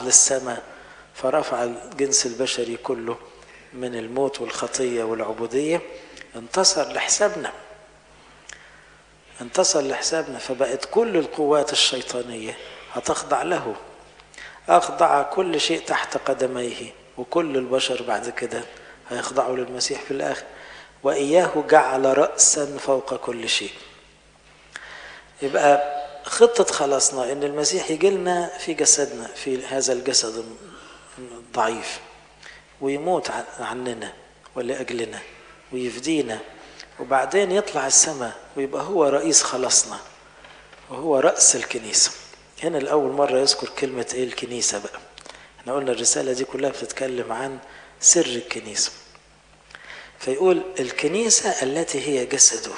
صعد للسماء فرفع الجنس البشري كله من الموت والخطية والعبودية انتصر لحسابنا انتصر لحسابنا فبقت كل القوات الشيطانية هتخضع له أخضع كل شيء تحت قدميه وكل البشر بعد كده هيخضعوا للمسيح في الآخر وإياه جعل رأسا فوق كل شيء يبقى خطة خلاصنا إن المسيح يجي لنا في جسدنا في هذا الجسد الضعيف ويموت عننا ولأجلنا ويفدينا وبعدين يطلع السماء ويبقى هو رئيس خلاصنا وهو رأس الكنيسة هنا الأول مرة يذكر كلمة إيه الكنيسة بقى احنا قلنا الرسالة دي كلها بتتكلم عن سر الكنيسة فيقول الكنيسة التي هي جسده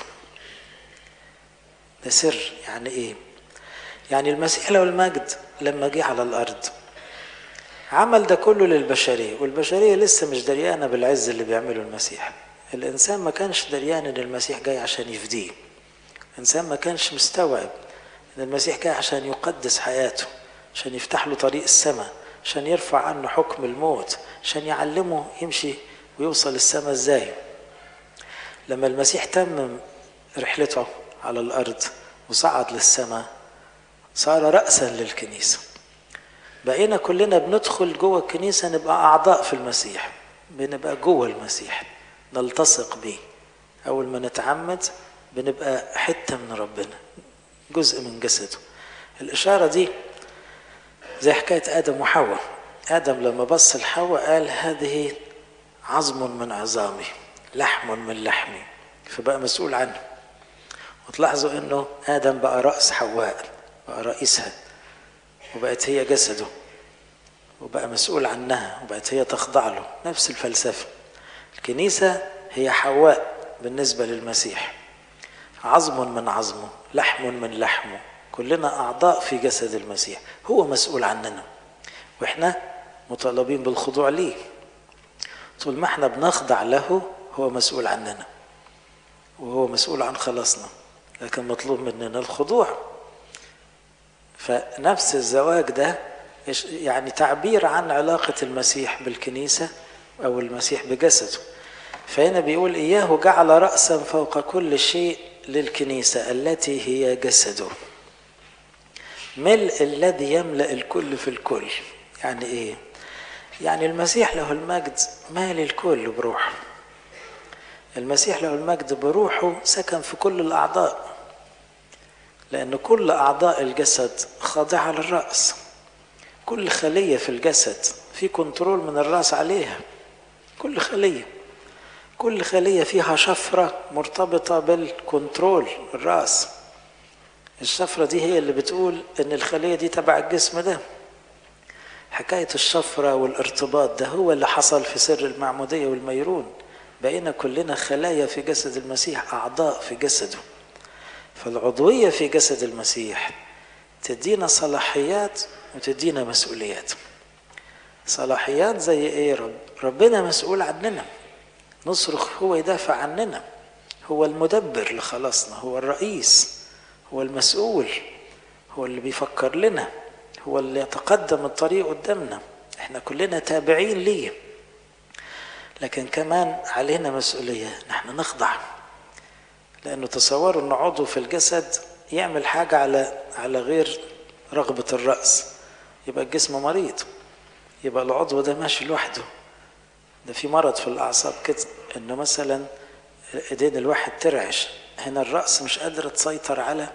ده سر يعني ايه يعني المسيح له المجد لما جه على الارض عمل ده كله للبشرية والبشرية لسه مش دريانة بالعز اللي بيعمله المسيح الإنسان ما كانش دريان إن المسيح جاي عشان يفديه الإنسان ما كانش مستوعب إن المسيح جاي عشان يقدس حياته عشان يفتح له طريق السماء عشان يرفع عنه حكم الموت عشان يعلمه يمشي ويوصل السماء ازاي لما المسيح تمم رحلته على الأرض وصعد للسماء صار رأسا للكنيسة بقينا كلنا بندخل جوه الكنيسة نبقى أعضاء في المسيح بنبقى جوه المسيح نلتصق بيه أول ما نتعمد بنبقى حتة من ربنا جزء من جسده الإشارة دي زي حكاية آدم وحواء آدم لما بص لحواء قال هذه عظم من عظامي لحم من لحمي فبقى مسؤول عنه وتلاحظوا انه ادم بقى راس حواء بقى رئيسها وبقت هي جسده وبقى مسؤول عنها وبقت هي تخضع له نفس الفلسفه الكنيسه هي حواء بالنسبه للمسيح عظم من عظمه لحم من لحمه كلنا اعضاء في جسد المسيح هو مسؤول عننا واحنا مطالبين بالخضوع ليه طول ما احنا بنخضع له هو مسؤول عننا وهو مسؤول عن خلاصنا لكن مطلوب مننا الخضوع فنفس الزواج ده يعني تعبير عن علاقة المسيح بالكنيسة أو المسيح بجسده فهنا بيقول إياه جعل رأسا فوق كل شيء للكنيسة التي هي جسده ملء الذي يملأ الكل في الكل يعني إيه؟ يعني المسيح له المجد مال الكل بروحه المسيح له المجد بروحه سكن في كل الأعضاء لأن كل أعضاء الجسد خاضعة للرأس كل خلية في الجسد في كنترول من الرأس عليها كل خلية كل خلية فيها شفرة مرتبطة بالكنترول الرأس الشفرة دي هي اللي بتقول إن الخلية دي تبع الجسم ده حكاية الشفرة والارتباط ده هو اللي حصل في سر المعمودية والميرون بقينا كلنا خلايا في جسد المسيح أعضاء في جسده فالعضوية في جسد المسيح تدينا صلاحيات وتدينا مسؤوليات صلاحيات زي ايه رب ربنا مسؤول عننا نصرخ هو يدافع عننا هو المدبر لخلاصنا هو الرئيس هو المسؤول هو اللي بيفكر لنا هو اللي يتقدم الطريق قدامنا احنا كلنا تابعين ليه لكن كمان علينا مسؤولية نحن نخضع لأنه تصوروا أن عضو في الجسد يعمل حاجة على على غير رغبة الرأس يبقى الجسم مريض يبقى العضو ده ماشي لوحده ده في مرض في الأعصاب كده إنه مثلا إيدين الواحد ترعش هنا الرأس مش قادرة تسيطر على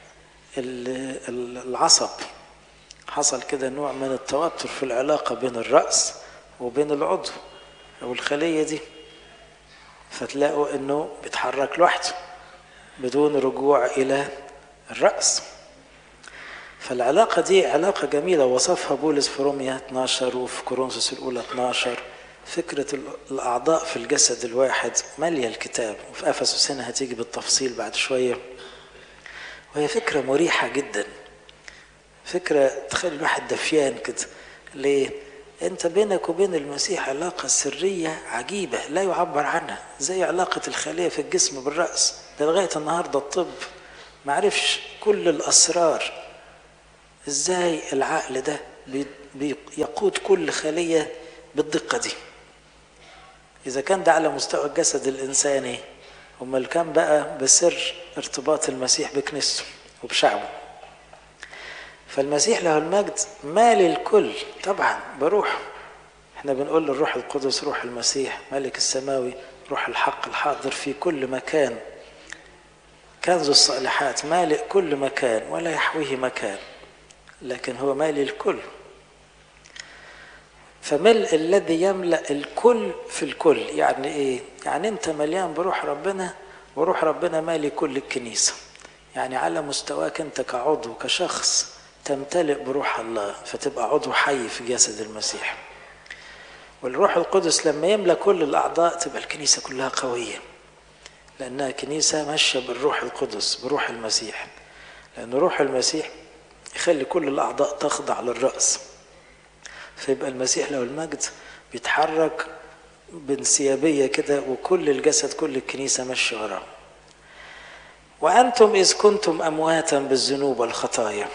العصب حصل كده نوع من التوتر في العلاقة بين الرأس وبين العضو أو الخلية دي فتلاقوا إنه بيتحرك لوحده بدون رجوع إلى الرأس فالعلاقة دي علاقة جميلة وصفها بولس في روميا 12 وفي كورنثوس الأولى 12 فكرة الأعضاء في الجسد الواحد مالية الكتاب وفي أفسس هنا هتيجي بالتفصيل بعد شوية وهي فكرة مريحة جدا فكرة تخلي الواحد دفيان كده ليه؟ أنت بينك وبين المسيح علاقة سرية عجيبة لا يعبر عنها زي علاقة الخلية في الجسم بالرأس ده لغاية النهاردة الطب معرفش كل الأسرار ازاي العقل ده يقود كل خلية بالدقة دي إذا كان ده على مستوى الجسد الإنساني أمال كان بقى بسر ارتباط المسيح بكنيسته وبشعبه فالمسيح له المجد مال الكل طبعا بروحه احنا بنقول للروح القدس روح المسيح ملك السماوي روح الحق الحاضر في كل مكان كنز الصالحات مالئ كل مكان ولا يحويه مكان لكن هو مالي الكل فملء الذي يملأ الكل في الكل يعني ايه يعني انت مليان بروح ربنا وروح ربنا مالي كل الكنيسة يعني على مستواك انت كعضو كشخص تمتلئ بروح الله فتبقى عضو حي في جسد المسيح والروح القدس لما يملى كل الأعضاء تبقى الكنيسة كلها قوية لأنها كنيسة ماشية بالروح القدس بروح المسيح لأن روح المسيح يخلي كل الأعضاء تخضع للرأس فيبقى المسيح له المجد بيتحرك بانسيابية كده وكل الجسد كل الكنيسة ماشية وراه وأنتم إذ كنتم أمواتا بالذنوب والخطايا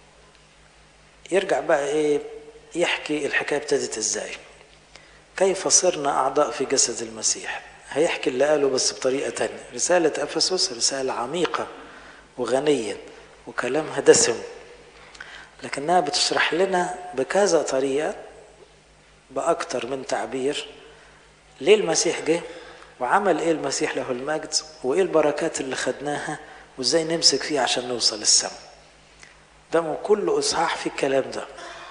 يرجع بقى إيه يحكي الحكاية ابتدت إزاي كيف صرنا أعضاء في جسد المسيح هيحكي اللي قاله بس بطريقة تانية رسالة أفسس رسالة عميقة وغنية وكلامها دسم لكنها بتشرح لنا بكذا طريقة بأكتر من تعبير ليه المسيح جه وعمل ايه المسيح له المجد وايه البركات اللي خدناها وازاي نمسك فيها عشان نوصل السماء ده كل اصحاح في الكلام ده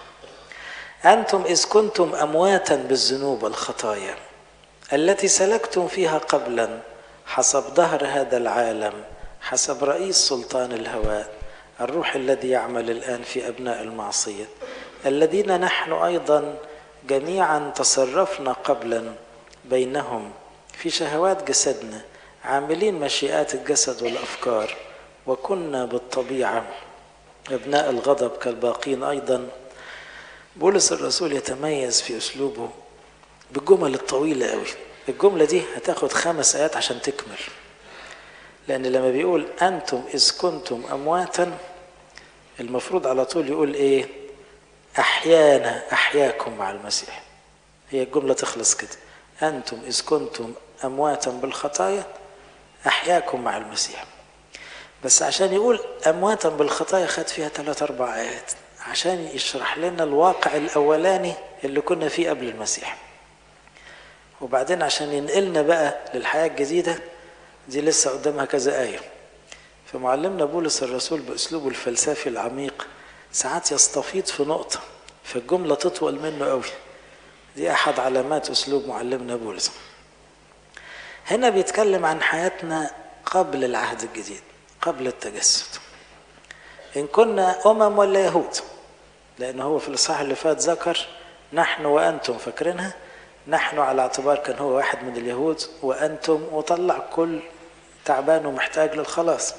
انتم اذ كنتم امواتا بالذنوب والخطايا التي سلكتم فيها قبلا حسب ظهر هذا العالم حسب رئيس سلطان الهواء الروح الذي يعمل الان في ابناء المعصيه الذين نحن ايضا جميعا تصرفنا قبلا بينهم في شهوات جسدنا عاملين مشيئات الجسد والافكار وكنا بالطبيعه ابناء الغضب كالباقين ايضا بولس الرسول يتميز في اسلوبه بالجمل الطويله قوي الجمله دي هتاخد خمس ايات عشان تكمل لان لما بيقول انتم اذ كنتم امواتا المفروض على طول يقول ايه احيانا احياكم مع المسيح هي الجمله تخلص كده انتم اذ كنتم امواتا بالخطايا احياكم مع المسيح بس عشان يقول امواتا بالخطايا خد فيها ثلاث اربع ايات عشان يشرح لنا الواقع الاولاني اللي كنا فيه قبل المسيح وبعدين عشان ينقلنا بقى للحياه الجديده دي لسه قدامها كذا ايه فمعلمنا بولس الرسول باسلوبه الفلسفي العميق ساعات يستفيض في نقطه فالجمله تطول منه قوي دي احد علامات اسلوب معلمنا بولس هنا بيتكلم عن حياتنا قبل العهد الجديد قبل التجسد ان كنا امم ولا يهود لان هو في الاصحاح اللي فات ذكر نحن وانتم فاكرينها نحن على اعتبار كان هو واحد من اليهود وانتم وطلع كل تعبان ومحتاج للخلاص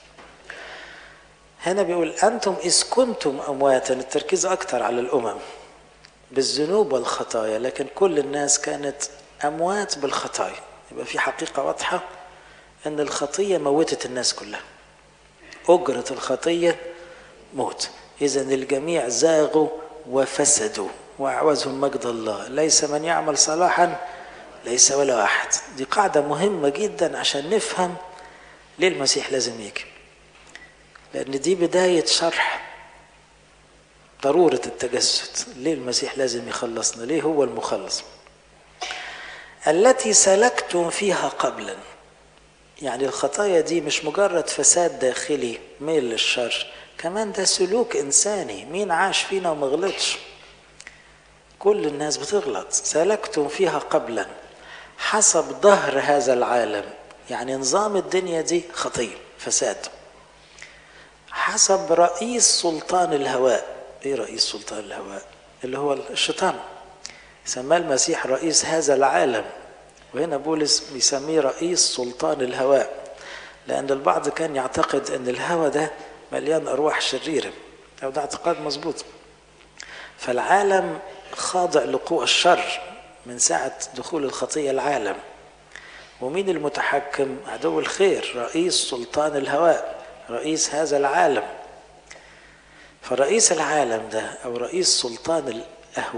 هنا بيقول انتم اذ كنتم امواتا التركيز اكتر على الامم بالذنوب والخطايا لكن كل الناس كانت اموات بالخطايا يبقى في حقيقه واضحه ان الخطيه موتت الناس كلها اجره الخطيه موت اذا الجميع زاغوا وفسدوا واعوزهم مجد الله ليس من يعمل صلاحا ليس ولا احد دي قاعده مهمه جدا عشان نفهم ليه المسيح لازم يجي لان دي بدايه شرح ضروره التجسد ليه المسيح لازم يخلصنا ليه هو المخلص التي سلكتم فيها قبلا يعني الخطايا دي مش مجرد فساد داخلي ميل للشر كمان ده سلوك انساني مين عاش فينا وما غلطش كل الناس بتغلط سلكتم فيها قبلا حسب ظهر هذا العالم يعني نظام الدنيا دي خطيه فساد حسب رئيس سلطان الهواء ايه رئيس سلطان الهواء اللي هو الشيطان سماه المسيح رئيس هذا العالم وهنا بولس بيسميه رئيس سلطان الهواء لأن البعض كان يعتقد أن الهوى ده مليان أرواح شريرة أو ده اعتقاد مظبوط فالعالم خاضع لقوى الشر من ساعة دخول الخطية العالم ومين المتحكم عدو الخير رئيس سلطان الهواء رئيس هذا العالم فرئيس العالم ده او رئيس سلطان